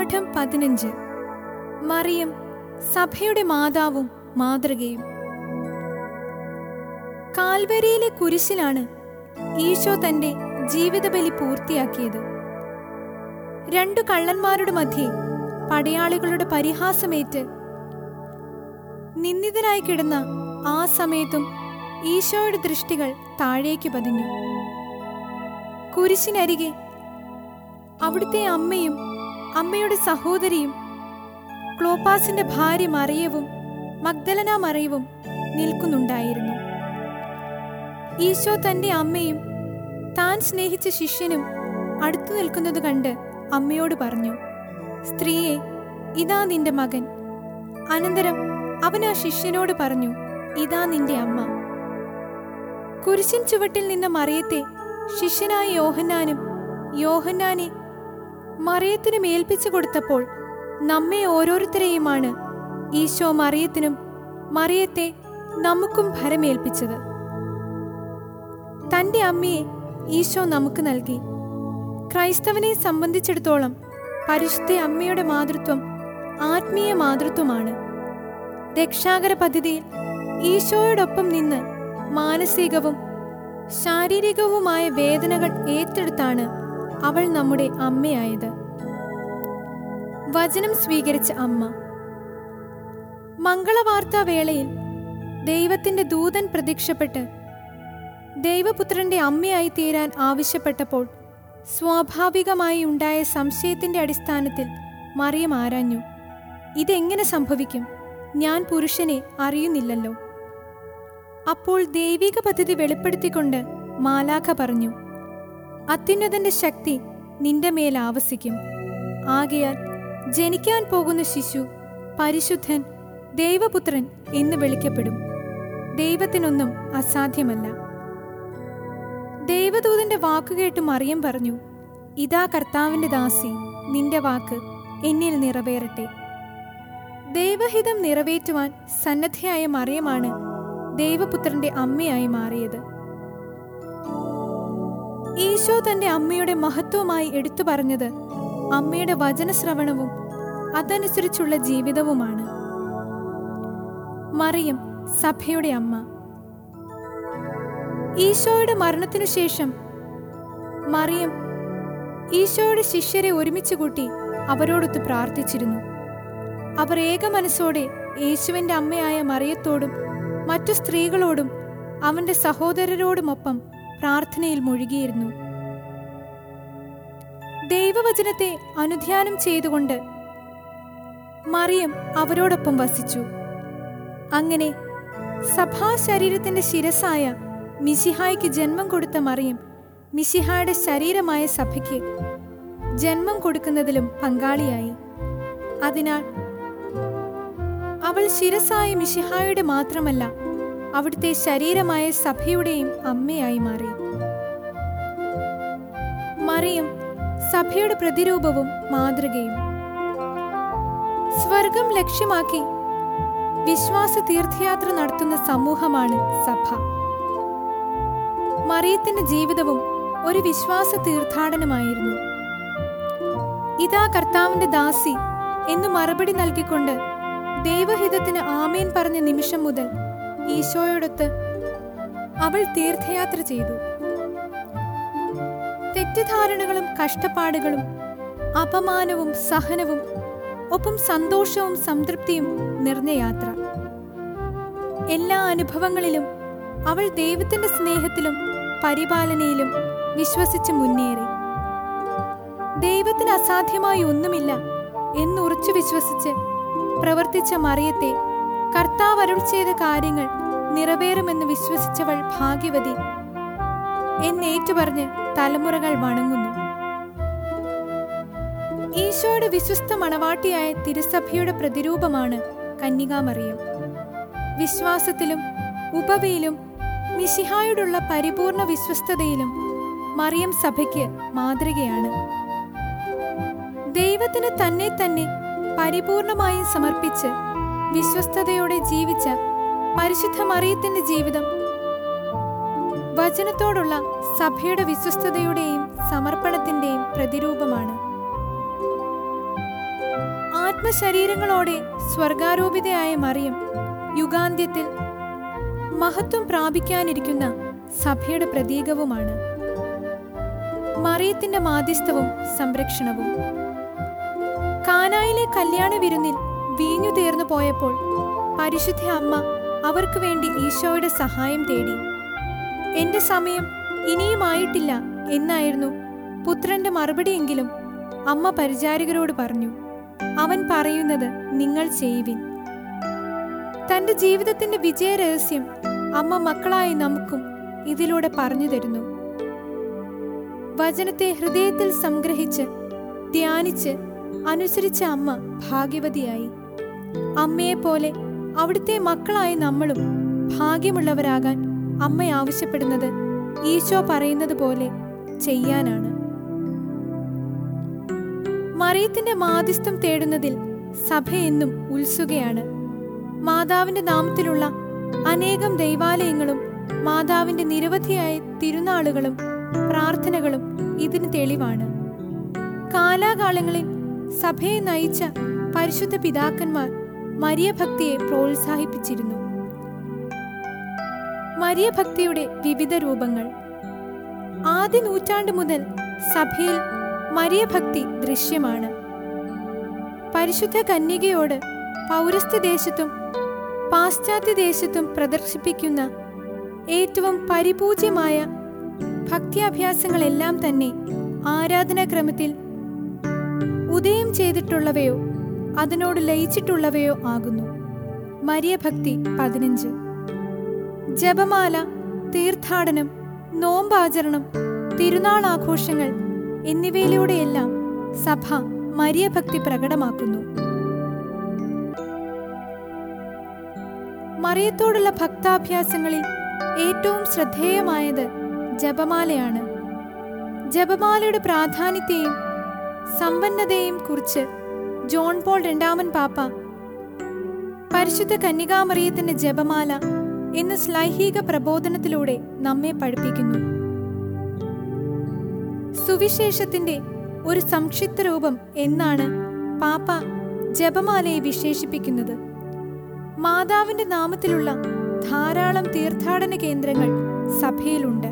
പാഠം പതിനഞ്ച് മറിയം സഭയുടെ മാതാവും മാതൃകയും കാൽവരിയിലെ കുരിശിലാണ് ഈശോ തന്റെ ജീവിതബലി പൂർത്തിയാക്കിയത് രണ്ടു കള്ളന്മാരുടെ മധ്യേ പടയാളികളുടെ പരിഹാസമേറ്റ് നിന്ദിതനായി കിടന്ന ആ സമയത്തും ഈശോയുടെ ദൃഷ്ടികൾ താഴേക്ക് പതിഞ്ഞു കുരിശിനരികെ അവിടുത്തെ അമ്മയും അമ്മയുടെ സഹോദരിയും ക്ലോപ്പാസിന്റെ ഭാര്യ മറിയവും മഗ്ദലന മറിയവും നിൽക്കുന്നുണ്ടായിരുന്നു ഈശോ തന്റെ അമ്മയും താൻ സ്നേഹിച്ച ശിഷ്യനും അടുത്തു നിൽക്കുന്നത് കണ്ട് അമ്മയോട് പറഞ്ഞു സ്ത്രീയെ ഇതാ നിന്റെ മകൻ അനന്തരം അവൻ ആ ശിഷ്യനോട് പറഞ്ഞു ഇതാ നിന്റെ അമ്മ കുരിശിൻ ചുവട്ടിൽ നിന്ന മറിയത്തെ ശിഷ്യനായ യോഹന്നാനും യോഹന്നാനെ മറിയത്തിനും ഏൽപ്പിച്ചു കൊടുത്തപ്പോൾ നമ്മെ ഓരോരുത്തരെയുമാണ് ഈശോ മറിയത്തിനും മറിയത്തെ നമുക്കും ഭരമേൽപ്പിച്ചത് തന്റെ അമ്മയെ ഈശോ നമുക്ക് നൽകി ക്രൈസ്തവനെ സംബന്ധിച്ചിടത്തോളം പരിശുദ്ധ അമ്മയുടെ മാതൃത്വം ആത്മീയ മാതൃത്വമാണ് രക്ഷാകര പദ്ധതിയിൽ ഈശോയോടൊപ്പം നിന്ന് മാനസികവും ശാരീരികവുമായ വേദനകൾ ഏറ്റെടുത്താണ് അവൾ നമ്മുടെ അമ്മയായത് വചനം സ്വീകരിച്ച അമ്മ മംഗളവാർത്താ വേളയിൽ ദൈവത്തിന്റെ ദൂതൻ പ്രത്യക്ഷപ്പെട്ട് ദൈവപുത്രന്റെ അമ്മയായി തീരാൻ ആവശ്യപ്പെട്ടപ്പോൾ സ്വാഭാവികമായി ഉണ്ടായ സംശയത്തിന്റെ അടിസ്ഥാനത്തിൽ മറിയം ആരാഞ്ഞു ഇതെങ്ങനെ സംഭവിക്കും ഞാൻ പുരുഷനെ അറിയുന്നില്ലല്ലോ അപ്പോൾ ദൈവിക പദ്ധതി വെളിപ്പെടുത്തിക്കൊണ്ട് മാലാഖ പറഞ്ഞു അത്യുന്നതന്റെ ശക്തി നിന്റെ മേൽ ആവസിക്കും ആകയാൽ ജനിക്കാൻ പോകുന്ന ശിശു പരിശുദ്ധൻ ദൈവപുത്രൻ എന്ന് വിളിക്കപ്പെടും ദൈവത്തിനൊന്നും അസാധ്യമല്ല ദൈവദൂതന്റെ വാക്കുകേട്ട് മറിയം പറഞ്ഞു ഇതാ കർത്താവിന്റെ ദാസി നിന്റെ വാക്ക് എന്നിൽ നിറവേറട്ടെ ദൈവഹിതം നിറവേറ്റുവാൻ സന്നദ്ധയായ മറിയമാണ് ദൈവപുത്രന്റെ അമ്മയായി മാറിയത് ഈശോ തന്റെ അമ്മയുടെ മഹത്വമായി എടുത്തു പറഞ്ഞത് അമ്മയുടെ വചനശ്രവണവും അതനുസരിച്ചുള്ള ജീവിതവുമാണ് മറിയം സഭയുടെ അമ്മ ഈശോയുടെ മരണത്തിനു ശേഷം മറിയം ഈശോയുടെ ശിഷ്യരെ ഒരുമിച്ച് കൂട്ടി അവരോടൊത്ത് പ്രാർത്ഥിച്ചിരുന്നു അവർ ഏക മനസ്സോടെ യേശുവിന്റെ അമ്മയായ മറിയത്തോടും മറ്റു സ്ത്രീകളോടും അവന്റെ സഹോദരരോടുമൊപ്പം പ്രാർത്ഥനയിൽ മുഴുകിയിരുന്നു ദൈവവചനത്തെ അനുധ്യാനം ചെയ്തുകൊണ്ട് മറിയം അവരോടൊപ്പം വസിച്ചു അങ്ങനെ സഭാ ശരീരത്തിന്റെ ശിരസായ മിശിഹായ്ക്ക് ജന്മം കൊടുത്ത മറിയം മിശിഹായുടെ ശരീരമായ സഭയ്ക്ക് ജന്മം കൊടുക്കുന്നതിലും പങ്കാളിയായി അതിനാൽ അവൾ ശിരസായ മിശിഹായുടെ മാത്രമല്ല അവിടുത്തെ ശരീരമായ സഭയുടെയും അമ്മയായി മാറി മറിയം സഭയുടെ പ്രതിരൂപവും മാതൃകയും സ്വർഗം ലക്ഷ്യമാക്കി വിശ്വാസ തീർത്ഥയാത്ര നടത്തുന്ന സമൂഹമാണ് സഭ മറിയത്തിന്റെ ജീവിതവും ഒരു വിശ്വാസ തീർത്ഥാടനമായിരുന്നു ഇതാ കർത്താവിന്റെ ദാസി എന്ന് മറുപടി നൽകിക്കൊണ്ട് ദൈവഹിതത്തിന് ആമേൻ പറഞ്ഞ നിമിഷം മുതൽ ഈശോയോടൊത്ത് അവൾ തീർത്ഥയാത്ര ചെയ്തു തെറ്റിദ്ധാരണകളും കഷ്ടപ്പാടുകളും അപമാനവും സഹനവും ഒപ്പം സന്തോഷവും സംതൃപ്തിയും നിറഞ്ഞ യാത്ര എല്ലാ അനുഭവങ്ങളിലും അവൾ ദൈവത്തിന്റെ സ്നേഹത്തിലും പരിപാലനയിലും വിശ്വസിച്ച് മുന്നേറി ദൈവത്തിന് അസാധ്യമായി ഒന്നുമില്ല എന്നുറച്ചു വിശ്വസിച്ച് പ്രവർത്തിച്ച മറിയത്തെ കർത്താവ് അരുൾ ചെയ്ത കാര്യങ്ങൾ നിറവേറുമെന്ന് വിശ്വസിച്ചവൾ ഭാഗ്യവതി എന്നേറ്റുപറഞ്ഞ് തലമുറകൾ വണങ്ങുന്നു ഈശോയുടെ വിശ്വസ്ത മണവാട്ടിയായ തിരുസഭയുടെ പ്രതിരൂപമാണ് കന്യകാമറിയം വിശ്വാസത്തിലും ഉപവിയിലും മിശിഹായോടുള്ള പരിപൂർണ വിശ്വസ്തതയിലും മറിയം സഭയ്ക്ക് മാതൃകയാണ് ദൈവത്തിന് തന്നെ തന്നെ പരിപൂർണമായും സമർപ്പിച്ച് വിശ്വസ്തയോടെ ജീവിച്ച പരിശുദ്ധ മറിയത്തിന്റെ ജീവിതം വചനത്തോടുള്ള സഭയുടെ വിശ്വസ്തതയുടെയും സമർപ്പണത്തിന്റെയും പ്രതിരൂപമാണ് ആത്മശരീരങ്ങളോടെ സ്വർഗാരോപിതയായ മറിയം യുഗാന്ത്യത്തിൽ മഹത്വം പ്രാപിക്കാനിരിക്കുന്ന സഭയുടെ പ്രതീകവുമാണ് മറിയത്തിന്റെ മാധ്യസ്ഥവും സംരക്ഷണവും കാനായിലെ കല്യാണ വിരുന്നിൽ വീഞ്ഞു തീർന്നു പോയപ്പോൾ പരിശുദ്ധ അമ്മ അവർക്ക് വേണ്ടി ഈശോയുടെ സഹായം തേടി എന്റെ സമയം ഇനിയുമായിട്ടില്ല എന്നായിരുന്നു പുത്രന്റെ മറുപടിയെങ്കിലും അമ്മ പരിചാരികരോട് പറഞ്ഞു അവൻ പറയുന്നത് നിങ്ങൾ ചെയ്യുവിൻ തന്റെ ജീവിതത്തിന്റെ വിജയരഹസ്യം അമ്മ മക്കളായി നമുക്കും ഇതിലൂടെ പറഞ്ഞു തരുന്നു വചനത്തെ ഹൃദയത്തിൽ സംഗ്രഹിച്ച് ധ്യാനിച്ച് അനുസരിച്ച അമ്മ ഭാഗ്യവതിയായി അമ്മയെപ്പോലെ അവിടുത്തെ മക്കളായ നമ്മളും ഭാഗ്യമുള്ളവരാകാൻ അമ്മ ആവശ്യപ്പെടുന്നത് ഈശോ പറയുന്നത് പോലെ ചെയ്യാനാണ് മറിയത്തിന്റെ മാധ്യസ്ഥം തേടുന്നതിൽ സഭ എന്നും ഉത്സുകയാണ് മാതാവിന്റെ നാമത്തിലുള്ള അനേകം ദൈവാലയങ്ങളും മാതാവിന്റെ നിരവധിയായ തിരുനാളുകളും പ്രാർത്ഥനകളും ഇതിന് തെളിവാണ് കാലാകാലങ്ങളിൽ സഭയെ നയിച്ച പരിശുദ്ധ പിതാക്കന്മാർ മരിയഭക്തിയെ പ്രോത്സാഹിപ്പിച്ചിരുന്നു മരിയഭക്തിയുടെ വിവിധ രൂപങ്ങൾ ആദ്യ നൂറ്റാണ്ട് മുതൽ സഭയിൽ മരിയഭക്തി ദൃശ്യമാണ് പരിശുദ്ധ കന്യകയോട് പൗരസ്ത്യ ദേശത്തും പാശ്ചാത്യ ദേശത്തും പ്രദർശിപ്പിക്കുന്ന ഏറ്റവും പരിപൂജ്യമായ ഭക്തിയാഭ്യാസങ്ങളെല്ലാം തന്നെ ആരാധനാക്രമത്തിൽ ഉദയം ചെയ്തിട്ടുള്ളവയോ അതിനോട് ലയിച്ചിട്ടുള്ളവയോ ആകുന്നു മരിയഭക്തി പതിനഞ്ച് ജപമാല തീർത്ഥാടനം നോമ്പാചരണം തിരുനാൾ ആഘോഷങ്ങൾ എന്നിവയിലൂടെയെല്ലാം സഭ മരിയഭക്തി പ്രകടമാക്കുന്നു മറിയത്തോടുള്ള ഭക്താഭ്യാസങ്ങളിൽ ഏറ്റവും ശ്രദ്ധേയമായത് ജപമാലയാണ് ജപമാലയുടെ പ്രാധാന്യത്തെയും സമ്പന്നതയെയും കുറിച്ച് ജോൺ പോൾ രണ്ടാമൻ പാപ്പ പരിശുദ്ധ കന്യകാമറിയത്തിന്റെ ജപമാല എന്ന ശ്ലൈഹിക പ്രബോധനത്തിലൂടെ നമ്മെ പഠിപ്പിക്കുന്നു സുവിശേഷത്തിന്റെ ഒരു സംക്ഷിപ്ത രൂപം എന്നാണ് പാപ്പ ജപമാലയെ വിശേഷിപ്പിക്കുന്നത് മാതാവിന്റെ നാമത്തിലുള്ള ധാരാളം തീർത്ഥാടന കേന്ദ്രങ്ങൾ സഭയിലുണ്ട്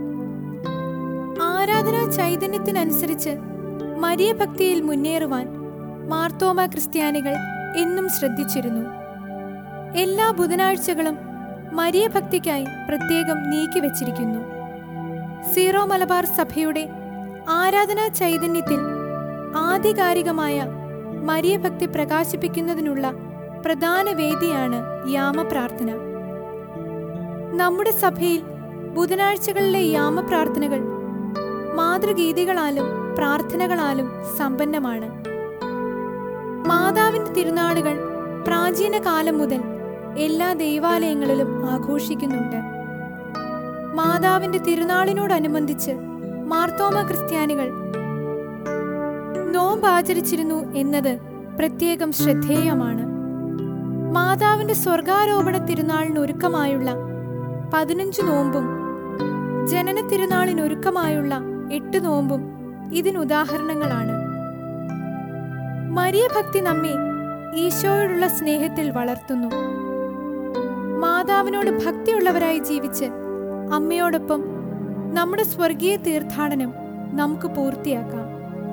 ആരാധനാ ചൈതന്യത്തിനനുസരിച്ച് മരിയഭക്തിയിൽ മുന്നേറുവാൻ മാർത്തോമ ക്രിസ്ത്യാനികൾ എന്നും ശ്രദ്ധിച്ചിരുന്നു എല്ലാ ബുധനാഴ്ചകളും മരിയഭക്തിക്കായി പ്രത്യേകം നീക്കിവച്ചിരിക്കുന്നു സീറോ മലബാർ സഭയുടെ ആരാധനാ ചൈതന്യത്തിൽ ആധികാരികമായ മരിയഭക്തി പ്രകാശിപ്പിക്കുന്നതിനുള്ള പ്രധാന വേദിയാണ് യാമപ്രാർത്ഥന നമ്മുടെ സഭയിൽ ബുധനാഴ്ചകളിലെ യാമപ്രാർത്ഥനകൾ മാതൃഗീതികളാലും പ്രാർത്ഥനകളാലും സമ്പന്നമാണ് മാതാവിന്റെ തിരുനാളുകൾ പ്രാചീന കാലം മുതൽ എല്ലാ ദൈവാലയങ്ങളിലും ആഘോഷിക്കുന്നുണ്ട് മാതാവിന്റെ തിരുനാളിനോടനുബന്ധിച്ച് മാർത്തോമ ക്രിസ്ത്യാനികൾ നോമ്പ് ആചരിച്ചിരുന്നു എന്നത് പ്രത്യേകം ശ്രദ്ധേയമാണ് മാതാവിന്റെ സ്വർഗാരോപണ തിരുനാളിനൊരുക്കമായുള്ള പതിനഞ്ച് നോമ്പും ജനന തിരുനാളിനൊരുക്കമായുള്ള എട്ട് നോമ്പും ഇതിനുദാഹരണങ്ങളാണ് മരിയഭക്തി നമ്മെ ഈശോയോടുള്ള സ്നേഹത്തിൽ വളർത്തുന്നു മാതാവിനോട് ഭക്തിയുള്ളവരായി ജീവിച്ച് അമ്മയോടൊപ്പം നമ്മുടെ സ്വർഗീയ തീർത്ഥാടനം നമുക്ക് പൂർത്തിയാക്കാം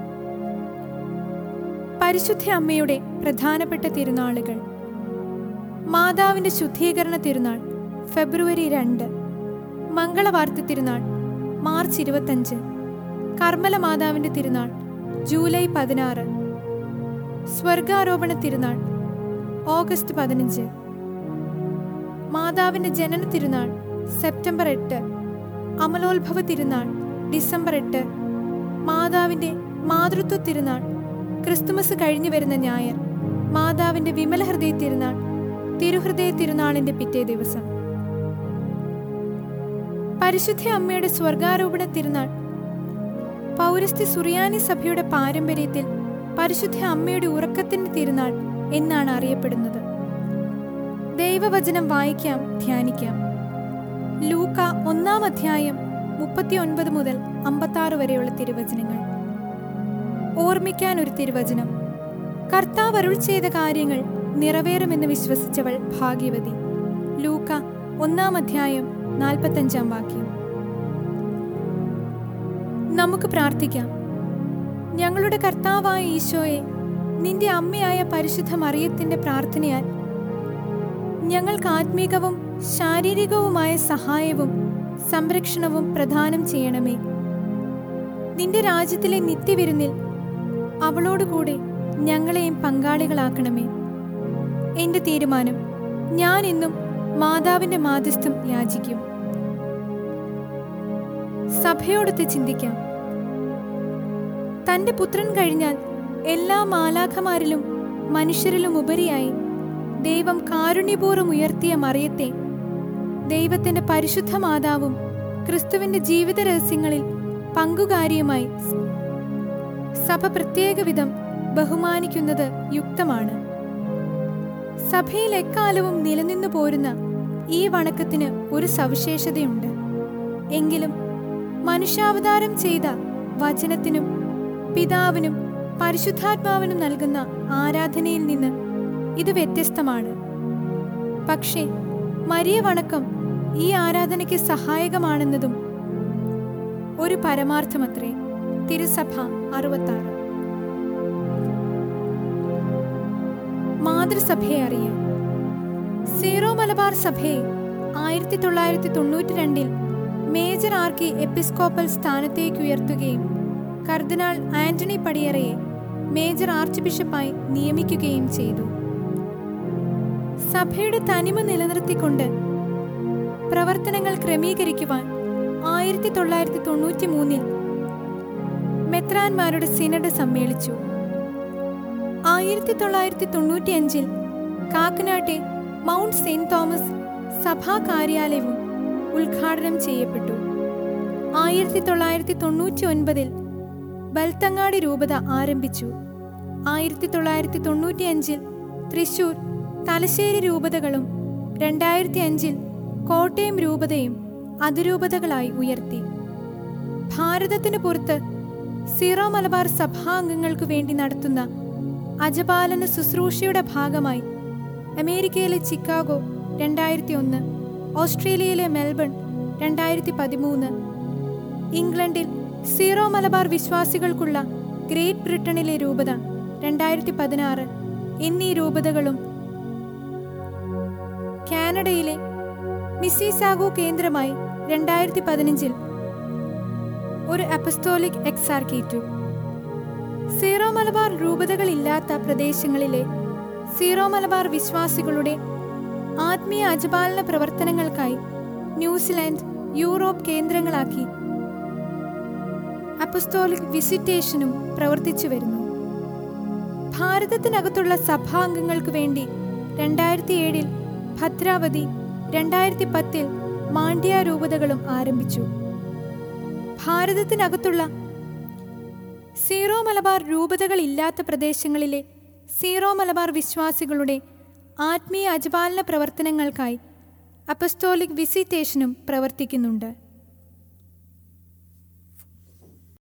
പരിശുദ്ധ അമ്മയുടെ പ്രധാനപ്പെട്ട തിരുനാളുകൾ മാതാവിന്റെ ശുദ്ധീകരണ തിരുനാൾ ഫെബ്രുവരി രണ്ട് മംഗളവാർത്ത തിരുനാൾ മാർച്ച് ഇരുപത്തഞ്ച് കർമ്മല മാതാവിന്റെ തിരുനാൾ ജൂലൈ പതിനാറ് സ്വർഗാരോപണ തിരുനാൾ ഓഗസ്റ്റ് പതിനഞ്ച് മാതാവിന്റെ ജനന തിരുനാൾ സെപ്റ്റംബർ എട്ട് അമലോത്ഭവ തിരുനാൾ ഡിസംബർ എട്ട് മാതാവിന്റെ മാതൃത്വ തിരുനാൾ ക്രിസ്തുമസ് കഴിഞ്ഞു വരുന്ന ഞായർ മാതാവിന്റെ വിമല ഹൃദയ തിരുനാൾ തിരുഹൃദയ തിരുനാളിന്റെ പിറ്റേ ദിവസം പരിശുദ്ധ അമ്മയുടെ സ്വർഗാരോപണ തിരുനാൾ പൗരസ്ത്യ സുറിയാനി സഭയുടെ പാരമ്പര്യത്തിൽ പരിശുദ്ധ അമ്മയുടെ ഉറക്കത്തിന്റെ തിരുനാൾ എന്നാണ് അറിയപ്പെടുന്നത് ദൈവവചനം വായിക്കാം ധ്യാനിക്കാം ലൂക്ക ഒന്നാം അധ്യായം മുപ്പത്തിയൊൻപത് മുതൽ അമ്പത്താറ് വരെയുള്ള തിരുവചനങ്ങൾ ഓർമ്മിക്കാൻ ഒരു തിരുവചനം കർത്താവ് അരുൾ ചെയ്ത കാര്യങ്ങൾ നിറവേറുമെന്ന് വിശ്വസിച്ചവൾ ഭാഗ്യവതി ലൂക്ക ഒന്നാം അധ്യായം നാൽപ്പത്തഞ്ചാം വാക്യം നമുക്ക് പ്രാർത്ഥിക്കാം ഞങ്ങളുടെ കർത്താവായ ഈശോയെ നിന്റെ അമ്മയായ പരിശുദ്ധ മറിയത്തിന്റെ പ്രാർത്ഥനയാൽ ഞങ്ങൾക്ക് ആത്മീകവും ശാരീരികവുമായ സഹായവും സംരക്ഷണവും പ്രദാനം ചെയ്യണമേ നിന്റെ രാജ്യത്തിലെ നിത്യവിരുന്നിൽ അവളോടുകൂടെ ഞങ്ങളെയും പങ്കാളികളാക്കണമേ എന്റെ തീരുമാനം ഞാൻ ഇന്നും മാതാവിന്റെ മാധ്യസ്ഥം യാചിക്കും സഭയോടൊത്ത് ചിന്തിക്കാം തന്റെ പുത്രൻ കഴിഞ്ഞാൽ എല്ലാ മാലാഖമാരിലും മനുഷ്യരിലും ഉപരിയായി ദൈവം കാരുണ്യപൂർവ്വം ഉയർത്തിയ മറിയത്തെ ദൈവത്തിന്റെ പരിശുദ്ധ മാതാവും ക്രിസ്തുവിന്റെ ജീവിത രഹസ്യങ്ങളിൽ പങ്കുകാരിയുമായി സഭ പ്രത്യേക വിധം ബഹുമാനിക്കുന്നത് യുക്തമാണ് സഭയിൽ എക്കാലവും നിലനിന്നു പോരുന്ന ഈ വണക്കത്തിന് ഒരു സവിശേഷതയുണ്ട് എങ്കിലും മനുഷ്യാവതാരം ചെയ്ത വചനത്തിനും പിതാവിനും പരിശുദ്ധാത്മാവിനും നൽകുന്ന ആരാധനയിൽ നിന്ന് ഇത് വ്യത്യസ്തമാണ് പക്ഷേ മരിയ വണക്കം ഈ ആരാധനയ്ക്ക് സഹായകമാണെന്നതും ഒരു പരമാർത്ഥമത്രേ തിരുസഭ അറുപത്താറ് മാതൃസഭയെ അറിയാൻ സീറോ മലബാർ സഭയെ ആയിരത്തി തൊള്ളായിരത്തി തൊണ്ണൂറ്റി രണ്ടിൽ മേജർ ആർക്കി എപ്പിസ്കോപ്പൽ സ്ഥാനത്തേക്ക് ഉയർത്തുകയും കർദിനാൾ ആന്റണി പടിയറയെ മേജർ ആർച്ച് ബിഷപ്പായി നിയമിക്കുകയും ചെയ്തു സഭയുടെ തനിമ നിലനിർത്തിക്കൊണ്ട് പ്രവർത്തനങ്ങൾ ക്രമീകരിക്കുവാൻ ആയിരത്തി തൊള്ളായിരത്തി തൊണ്ണൂറ്റി മൂന്നിൽ മെത്രാന്മാരുടെ സിനഡ് സമ്മേളിച്ചു ആയിരത്തി തൊള്ളായിരത്തി തൊണ്ണൂറ്റി അഞ്ചിൽ കാക്കനാട്ടെ മൗണ്ട് സെയിന്റ് തോമസ് സഭാ കാര്യാലയവും ഉദ്ഘാടനം ചെയ്യപ്പെട്ടു ആയിരത്തി തൊള്ളായിരത്തി തൊണ്ണൂറ്റി ഒൻപതിൽ ബൽത്തങ്ങാടി രൂപത ആരംഭിച്ചു ആയിരത്തി തൊള്ളായിരത്തി തൊണ്ണൂറ്റി അഞ്ചിൽ തൃശൂർ തലശ്ശേരി രൂപതകളും രണ്ടായിരത്തി അഞ്ചിൽ കോട്ടയം രൂപതയും അതിരൂപതകളായി ഉയർത്തി ഭാരതത്തിന് പുറത്ത് സീറോ മലബാർ സഭാംഗങ്ങൾക്ക് വേണ്ടി നടത്തുന്ന അജപാലന ശുശ്രൂഷയുടെ ഭാഗമായി അമേരിക്കയിലെ ചിക്കാഗോ രണ്ടായിരത്തി ഒന്ന് ഓസ്ട്രേലിയയിലെ മെൽബൺ രണ്ടായിരത്തി പതിമൂന്ന് ഇംഗ്ലണ്ടിൽ സീറോ മലബാർ വിശ്വാസികൾക്കുള്ള ഗ്രേറ്റ് ബ്രിട്ടനിലെ രൂപത രണ്ടായിരത്തി പതിനാറ് എന്നീ രൂപതകളും കാനഡയിലെ മിസ്സിസാഗോ കേന്ദ്രമായി രണ്ടായിരത്തി പതിനഞ്ചിൽ ഒരു അപ്പസ്തോലിക് എക്സാർക്കേറ്റു സീറോ മലബാർ രൂപതകളില്ലാത്ത പ്രദേശങ്ങളിലെ സീറോ മലബാർ വിശ്വാസികളുടെ ആത്മീയ അജപാലന പ്രവർത്തനങ്ങൾക്കായി ന്യൂസിലാൻഡ് യൂറോപ്പ് കേന്ദ്രങ്ങളാക്കി അപ്പസ്തോലിക് വിസിറ്റേഷനും പ്രവർത്തിച്ചു വരുന്നു ഭാരതത്തിനകത്തുള്ള സഭാംഗങ്ങൾക്ക് വേണ്ടി രണ്ടായിരത്തി ഏഴിൽ ഭദ്രാവതി രണ്ടായിരത്തി പത്തിൽ മാണ്ഡ്യ രൂപതകളും ആരംഭിച്ചു ഭാരതത്തിനകത്തുള്ള സീറോ മലബാർ രൂപതകളില്ലാത്ത പ്രദേശങ്ങളിലെ സീറോ മലബാർ വിശ്വാസികളുടെ ആത്മീയ അജപാലന പ്രവർത്തനങ്ങൾക്കായി അപ്പസ്തോലിക് വിസിറ്റേഷനും പ്രവർത്തിക്കുന്നുണ്ട്